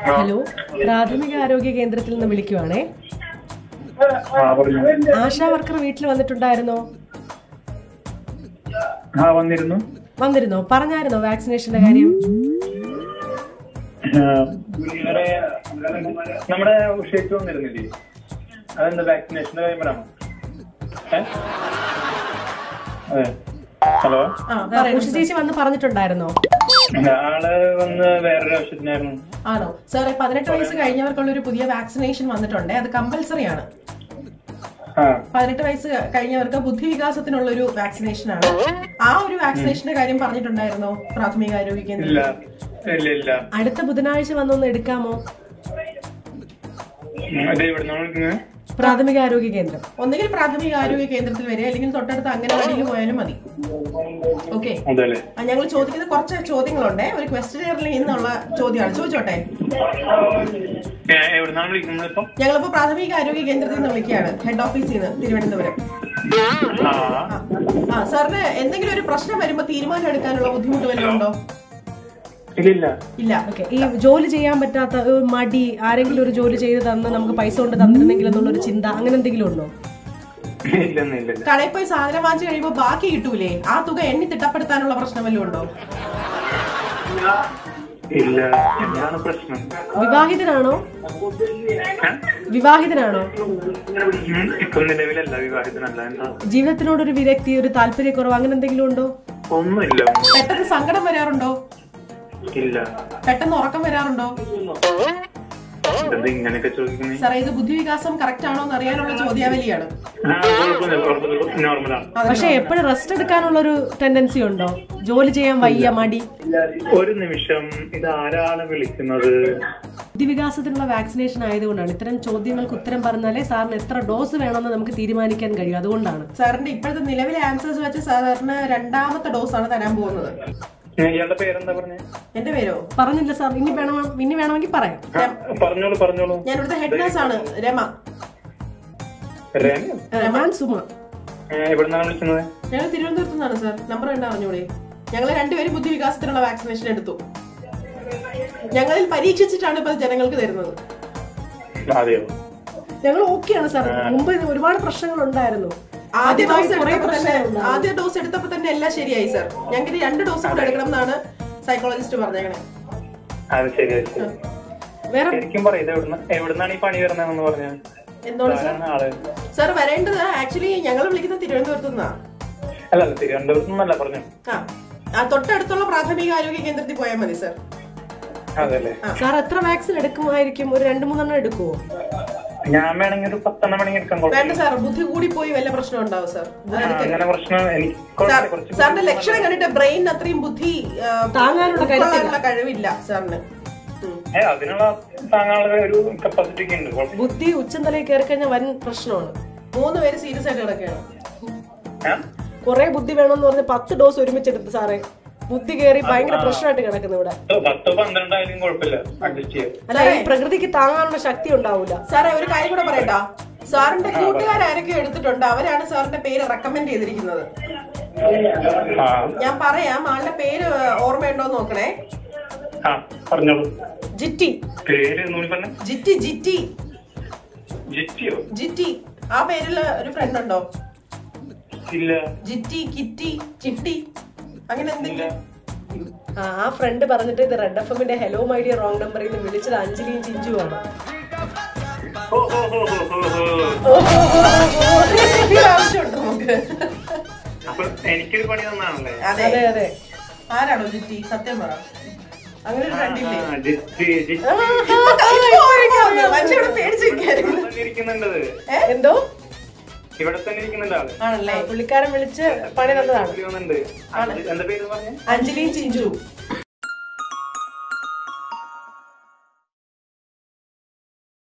Hello പ്രാഥമിക ആരോഗ്യ കേന്ദ്രത്തിൽ നിന്ന് വിളിക്കുവാണേ ആ പറഞ്ഞു ആശാ വർക്കർ വീട്ടിൽ വന്നിട്ടുണ്ടായിരുന്നോ ആ വന്നിരുന്നു വന്നിരുന്നോ പറഞ്ഞായിരുന്നോ വാക്സിനേഷന്റെ കാര്യം ആ, വേറെ നമ്മുടെ ഉഷയ്ക്ക് വന്നിരുന്നില്ലേ അതെന്താ വാക്സിനേഷന്റെ കാര്യം പറയാമോ ഏ? അതെ ഹലോ ആ, ഉഷ ചേച്ചി വന്ന് പറഞ്ഞിട്ടുണ്ടായിരുന്നോ ആള് വന്ന് വേറൊരു ആവശ്യത്തിനായിരുന്നു ആണോ സാർ പതിനെട്ട് വയസ്സ് കഴിഞ്ഞവർക്കുള്ള ഒരു പുതിയ വാക്സിനേഷൻ വന്നിട്ടുണ്ട് അത് കമ്പൽസറി ആണ് ആ പതിനെട്ട് വയസ്സ് കഴിഞ്ഞവർക്ക് ബുദ്ധിവികാസത്തിനുള്ള ഒരു വാക്സിനേഷൻ ആണ് ആ ഒരു വാക്സിനേഷന്റെ കാര്യം പറഞ്ഞിട്ടുണ്ടായിരുന്നോ പ്രാഥമിക ആരോഗ്യ കേന്ദ്രത്തിൽ ഇല്ല ഇല്ല ഇല്ല അടുത്ത ബുധനാഴ്ച വന്നൊന്ന് എടുക്കാമോ ഇത് എവിടുന്നാണ് വിളിക്കുന്നത് പ്രാഥമിക ആരോഗ്യ കേന്ദ്രം ഒന്നുകിൽ പ്രാഥമിക ആരോഗ്യ കേന്ദ്രത്തിൽ വരിക അല്ലെങ്കിൽ തൊട്ടടുത്ത അംഗനവാടിയിൽ പോയാലും മതി ഓക്കെ അതല്ലേ ഞങ്ങൾ ചോദിക്കുന്ന കുറച്ച് ചോദ്യങ്ങളുണ്ട് ഒരു ക്വസ്റ്റ്യനിയറിൽ നിന്നുള്ള ചോദ്യമാണ് ചോദിച്ചോട്ടെ ഏ, എവിടുന്നാണ് വിളിക്കുന്നത് ഇപ്പം ഞങ്ങളിപ്പോ പ്രാഥമിക ആരോഗ്യ കേന്ദ്രത്തിൽ നിന്ന് വിളിക്കുകയാണ് ഹെഡ് ഓഫീസിൽ നിന്ന് തിരുവനന്തപുരം ആ ആ സാറിന് എന്തെങ്കിലും ഒരു പ്രശ്നം വരുമ്പോ തീരുമാനം എടുക്കാനുള്ള ബുദ്ധിമുട്ട് വല്ലതും ഉണ്ടോ ഇല്ലില്ല ഇല്ല ഓക്കെ ഈ ജോലി ചെയ്യാൻ പറ്റാത്ത ഒരു മടി ആരെങ്കിലും ഒരു ജോലി ചെയ്ത് തന്ന് നമുക്ക് പൈസ കൊണ്ട് തന്നിരുന്നെങ്കിൽ എന്നുള്ളൊരു ചിന്ത അങ്ങനെ എന്തെങ്കിലും ഉണ്ടോ ഇല്ലെന്ന് ഇല്ലില്ല കടയിൽ പോയി സാധനം വാങ്ങിച്ചു കഴിയുമ്പോ ബാക്കി കിട്ടൂലേ ആ തുക എണ്ണി തിട്ടപ്പെടുത്താനുള്ള പ്രശ്നം വല്ലതും ഉണ്ടോ ഇല്ല എന്താണ് പ്രശ്നം വിവാഹിതനാണോ ഏ? വിവാഹിതനാണോ ഉം, ഇപ്പം നിലവിലല്ല വിവാഹിതനല്ല എന്താ ജീവിതത്തിനോടൊരു വിരക്തി ഒരു താല്പര്യക്കുറവ് അങ്ങനെ എന്തെങ്കിലും ഉണ്ടോ ഒന്നുമില്ല ഒന്നും പെട്ടെന്ന് സങ്കടം വരാറുണ്ടോ ഇല്ല പെട്ടെന്ന് ഉറക്കം വരാറുണ്ടോ ഇതെന്താ ഇങ്ങനെയൊക്കെ ചോദിക്കുന്നേ സാറേ ഇത് ബുദ്ധിവികാസം കറക്റ്റ് ആണോ എന്ന് അറിയാനുള്ള ചോദ്യാവലിയാണ് ആ, കുഴപ്പമില്ല, കുഴപ്പമില്ല, നോർമലാണ് പക്ഷെ എപ്പോഴും റെസ്റ്റ് എടുക്കാനുള്ള ഒരു ടെൻഡൻസി ഉണ്ടോ ജോലി ചെയ്യാൻ വയ്യ മടി ഒരു നിമിഷം ഇത് ആരാണ് വിളിക്കുന്നത് ബുദ്ധിവികാസത്തിനുള്ള വാക്സിനേഷൻ ആയതുകൊണ്ടാണ് ഇത്തരം ചോദ്യങ്ങൾക്ക് ഉത്തരം പറഞ്ഞാലേ സാറിന് എത്ര ഡോസ് വേണമെന്ന് നമുക്ക് തീരുമാനിക്കാൻ കഴിയും അതുകൊണ്ടാണ് സാറിന്റെ ഇപ്പോഴത്തെ നിലവിലെ ആൻസേഴ്സ് വെച്ച് സാറിന് രണ്ടാമത്തെ ഡോസ് ആണ് തരാൻ പോകുന്നത് ഇയാളുടെ പേരെന്താ പറഞ്ഞേ എന്റെ പേരോ പറഞ്ഞില്ല സാർ ഇനി വേണം ഇനി വേണമെങ്കിൽ പറയാം ആ, പറഞ്ഞോളൂ പറഞ്ഞോളൂ ഞാൻ ഇവിടുത്തെ ഹെഡ് നേഴ്സ് ആണ് രമ രമയോ? ഞാൻ സുമ ഏ, എവിടുന്നാണ് വിളിക്കുന്നത് ഞങ്ങൾ തിരുവനന്തപുരത്ത് നിന്നാണ് സാർ നമ്പർ കണ്ടാ അറിഞ്ഞൂടെ ഞങ്ങൾ രണ്ടുപേരും ബുദ്ധിവികാസത്തിനുള്ള വാക്സിനേഷൻ എടുത്തു ഞങ്ങളിൽ പരീക്ഷിച്ചിട്ടാണ് ഇപ്പൊ ജനങ്ങൾക്ക് തരുന്നത് അതെയോ ഞങ്ങൾ ഓക്കെയാണ് സാർ മുമ്പ് ഇത് ഒരുപാട് പ്രശ്നങ്ങൾ ഉണ്ടായിരുന്നു ആദ്യ ഡോസ് കുറേ എടുത്തപ്പോ തന്നെ പ്രശ്നങ്ങളുണ്ടായിരുന്നു. ആദ്യ ഡോസ് എടുത്തപ്പോ തന്നെ എല്ലാം ശരിയായി സാർ ഞങ്ങൾക്ക് ഇനി രണ്ട് ഡോസ് കൂടെ എടുക്കണം എന്നാണ് സൈക്കോളജിസ്റ്റ് പറഞ്ഞേക്കണേ അത് ശരി അത് ശരി വേറെ ശരിക്കും പറയും ഇത് എവിടുന്ന എവിടുന്നാണ് ഈ പണി വരുന്നതെന്ന് പറഞ്ഞത് എന്താണ് സാർ ആരാണ് ആള് സാർ വരേണ്ടത് ആക്ച്വലി ഞങ്ങൾ വിളിക്കുന്ന തിരുവനന്തപുരത്ത് നിന്നാ അല്ല അല്ല തിരുവനന്തപുരത്ത് നിന്നല്ല പറഞ്ഞു ആ ആ തൊട്ടടുത്തുള്ള പ്രാഥമിക ആരോഗ്യ കേന്ദ്രത്തിൽ പോയാൽ മതി സാർ അതല്ലേ സാർ എത്ര വാക്സിൻ എടുക്കുമായിരിക്കും ഒരു രണ്ട് മൂന്നെണ്ണം എടുക്കുവോ ഞാൻ വേണമെങ്കിൽ ഒരു പത്തെണ്ണം വേണമെങ്കിൽ എടുക്കാൻ വേണ്ട കുഴപ്പമില്ല സാർ ബുദ്ധി കൂടി പോയി വല്ല പ്രശ്നം ഉണ്ടാവും സാർ ആ, അങ്ങനെ പ്രശ്നം എനിക്ക് സാർ കുഴപ്പമില്ല, കുറച്ച് സാറിന്റെ ലക്ഷണം കണ്ടിട്ട് ബ്രെയിൻ അത്രയും ബുദ്ധി ആ, താങ്ങാനുള്ള കരുത്തില്ല. ഉൾക്കൊള്ളാനുള്ള കഴിവില്ല സാറിന് ഉം. ഏ അതിനുള്ള താങ്ങാനുള്ള ഒരു കപ്പാസിറ്റി ഒക്കെ ഉണ്ട് കുഴപ്പമില്ല. ബുദ്ധി ഉച്ചന്തലയിൽ കയറി കഴിഞ്ഞാൽ വൻ പ്രശ്നമാണ് മൂന്ന് പേര് സീരിയസ് ആയിട്ട് കിടക്കുകയാണ് ഏ? കുറെ ബുദ്ധി വേണമെന്ന് പറഞ്ഞ് പത്ത് ഡോസ് ഒരുമിച്ചെടുത്ത് സാറേ ബുദ്ധി കയറി ഭയങ്കര പ്രശ്നമായിട്ട് കിടക്കുന്നു ഇവിടെ പത്തോ പത്തോ പന്ത്രണ്ടായാലും കുഴപ്പമില്ല അഡ്ജസ്റ്റ് ചെയ്യാം അല്ല ഈ പ്രകൃതിക്ക് താങ്ങാനുള്ള ശക്തി ഉണ്ടാവില്ല സാറേ ഒരു കാര്യം കൂടെ പറയട്ടാ സാറിന്റെ കൂട്ടുകാരൊക്കെ എടുത്തിട്ടുണ്ട് അവരാണ് സാറിന്റെ പേര് റെക്കമെൻഡ് ചെയ്തിരിക്കുന്നത് ആ ഞാൻ പറയാം ആളുടെ പേര് ഓർമ്മയുണ്ടോ എന്ന് നോക്കണേ ആ പറഞ്ഞോളൂ ജിറ്റി പേര് ഒന്നുകൂടി പറഞ്ഞ ജിറ്റി ജിറ്റി ജിറ്റിയോ ജിറ്റി ആ പേരിൽ ഒരു ഫ്രണ്ട് ഉണ്ടോ ഇല്ല ജിറ്റി കിറ്റി ചിട്ടി അങ്ങനെ ഇല്ല എന്തെങ്കിലും ആ ആ ഫ്രണ്ട് പറഞ്ഞിട്ട് ഇത് റെഡ് എഫ് എമ്മിന്റെ ഹലോ മൈ ഡിയർ റോങ് നമ്പറിൽ നിന്ന് വിളിച്ചത് അഞ്ജലിയും ചിഞ്ചുവാണ് ഓ, ഓ, ഓ, ഓ, ഓ, ഓ. ആവശ്യമുണ്ട് നമുക്ക് അപ്പൊ എനിക്കൊരു പണി തന്നാണല്ലേ അതെ അതെ അതെ ആരാണോ ജിറ്റി സത്യം പറ അങ്ങനെ ഒരു ഫ്രണ്ട് ഇല്ലേ ആ, ജിറ്റി ജിറ്റി ഇപ്പൊ ഓർമ്മ മനുഷ്യവിടെ പേടിച്ചിരിക്കായിരുന്നു ഇവിടെ ഇരിക്കുന്നുണ്ടത് എന്തോ ഇവിടെ തന്നെ ഇരിക്കുന്നുണ്ട് ആള് ആണല്ലേ പുള്ളിക്കാരൻ വിളിച്ച് പണി തന്നതാണ് വിളി വന്നിട്ടുണ്ട് അത് എന്താ പേര് പറഞ്ഞേ അഞ്ജലിയും ചിഞ്ചു